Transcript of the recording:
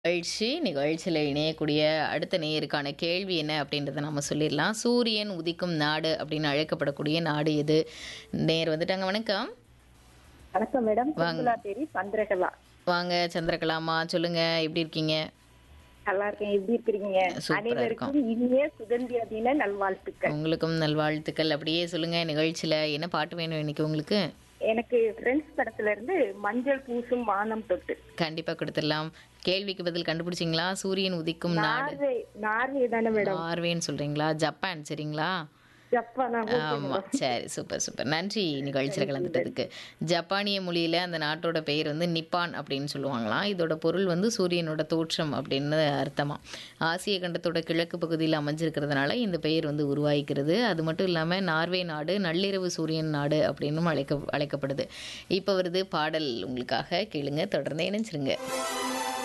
நிகழ்ச்சி நிகழ்ச்சியில் இணையக்கூடிய அடுத்த நேயருக்கான கேள்வி என்ன அப்படின்றத நம்ம சொல்லிடலாம் சூரியன் உதிக்கும் நாடு அப்படின்னு அழைக்கப்படக்கூடிய நாடு எது நேர் வந்துட்டாங்க வணக்கம் வணக்கம் மேடம் வாங்க. சுற்றுலா தேரி சந்திரகலா வாங்க சந்திரகலாமா சொல்லுங்க எப்படி இருக்கீங்க நல்லா இருக்கேன் எப்படி இருக்கிறீங்க சூப்பரா அனைவருக்கும் இனிய சுதந்திர தின நல்வாழ்த்துக்கள் உங்களுக்கும் நல்வாழ்த்துக்கள் அப்படியே சொல்லுங்க நிகழ்ச்சியில் என்ன பாட்டு வேணும் இன்னைக்கு உங்களுக்கு எனக்கு ஃப்ரெண்ட்ஸ் படத்துல இருந்து மஞ்சள் பூசும் வானம் தொட்டு கண்டிப்பாக கொடுத்துடலாம் கேள்விக்கு பதில் கண்டுபிடிச்சிங்களா சூரியன் உதிக்கும் நாடு நார்வே நார்வே தானே மேடம் நார்வேன்னு சொல்றீங்களா ஜப்பான் சரிங்களா ஜப்பானா ஆமா சரி சூப்பர் சூப்பர் நன்றி நிகழ்ச்சியில் கலந்துட்டதுக்கு ஜப்பானிய மொழியில அந்த நாட்டோட பெயர் வந்து நிப்பான் அப்படின்னு சொல்லுவாங்களாம் இதோட பொருள் வந்து சூரியனோட தோற்றம் அப்படின்னு அர்த்தமா ஆசிய கண்டத்தோட கிழக்கு பகுதியில் அமைஞ்சிருக்கிறதுனால இந்த பெயர் வந்து உருவாகிக்கிறது அது மட்டும் இல்லாமல் நார்வே நாடு நள்ளிரவு சூரியன் நாடு அப்படின்னும் அழைக்க அழைக்கப்படுது இப்போ வருது பாடல் உங்களுக்காக கேளுங்க தொடர்ந்து இணைஞ்சிருங்க